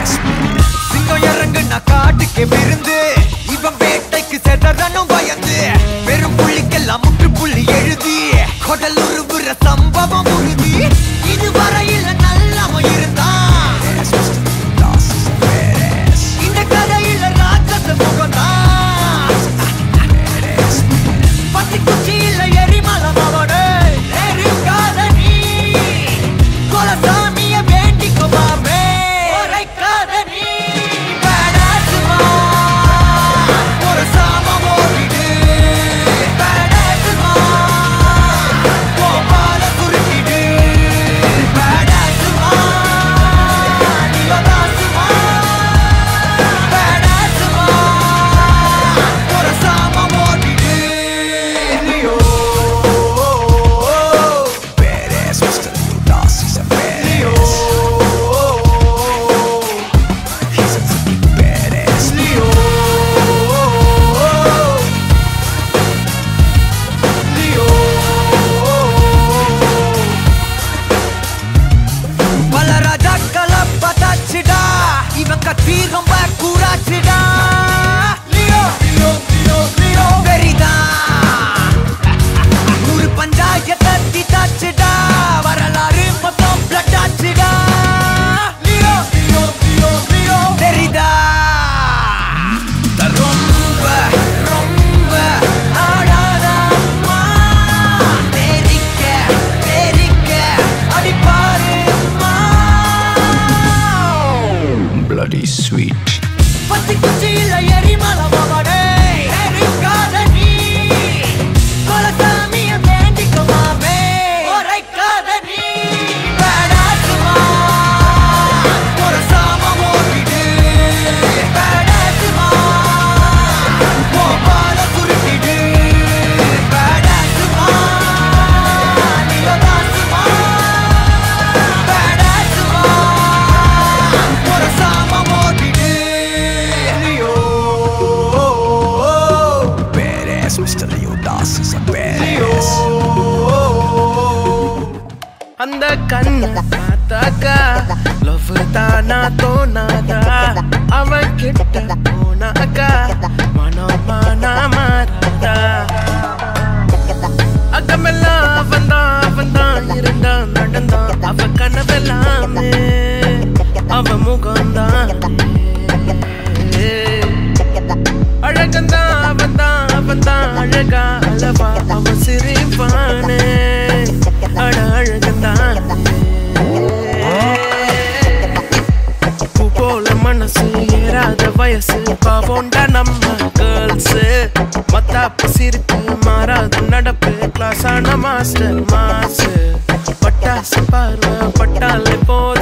சிங்கம் இறங்குனா காட்டுக்கே விருந்து இவன் வேட்டைக்கு செதறனும் பயந்து பெரும் புள்ளிக்கெல்லாம் முற்றுப்புள்ளி எழுதி கொடல் உருவுற சம்பவம் உறுதி இதுவரையில் நல்லவன் இருந்தான் இந்த கதையில ராட்சச முகம்தான் பத்தி குச்சியில எரிமலம் அவனே எரிக்காத நீ குலசாமிய வேண்டிக்குமாமே உரைக்காத நீ பேடாசுமா ஒரு சாமம் ஓடிடு பேடாசுமா கோபால குறுக்கிடு பேடாசுமா நியோதாசுமா பேடாசுமா ஒரு சாமம் ஓடிடு Leo Badass, Mr. Ludas, he's a Leo badass. He's a freaking badass. Leo Leo பல ராஜாக்களை பார்த்தாச்சுடா இவன் கத்தி ரொம்ப கூறாச்சுடா லியோ லியோ லியோ லியோ வெறிதா ஒரு பஞ்சாயத்தை தீத்தாச்சுடா வரலாறு மொத்தம் பிளட் ஆச்சுடா லியோ லியோ லியோ லியோ வெறிதா ரொம்ப ரொம்ப ஆடாதம்மா தெரிக்க தெரிக்க அடிப்பாருமா Bloody sweet. பத்தி குச்சியில எரிமலம் அவனே எரிக்காத நீ குலசாமிய வேண்டிக்குமாமே உரைக்காத நீ பேடாசுமா ஒரு சாமம் ஓடிடு பேடாசுமா கோபால குருட்டிடு பேடாசுமா நியோதாசுமா பேடாசுமா ஒரு சாமம் ஓடிடு Leo Badass, Mr. Leodas, he's a badass. அந்த கண்ணு பார்த்தாக்கா லவ் தானா தோணாதா அவன் கிட்ட போனாக்கா மனமானா மாறாதா அகமெல்லாம் அவன் தான் அவன் தான் இருந்தான் நடந்தான் அவ கனவெல்லாமே அவ முகம்தான் அழகந்தான் அவன் தான் அவன் தான் அழகா அளவா அவன் சிரிப்பானே அட அழகந்தான் பூ போல மனசு ஏறாத வயசு பாவோண்டா நம்ம கேர்ள்ஸ் மத்தாப்பு சிரிப்பு மாறாத நடப்பு கிளாஸ் ஆன மாஸ்டர் மாசு பட்டாசு பார்வை பட்டாலே போதும்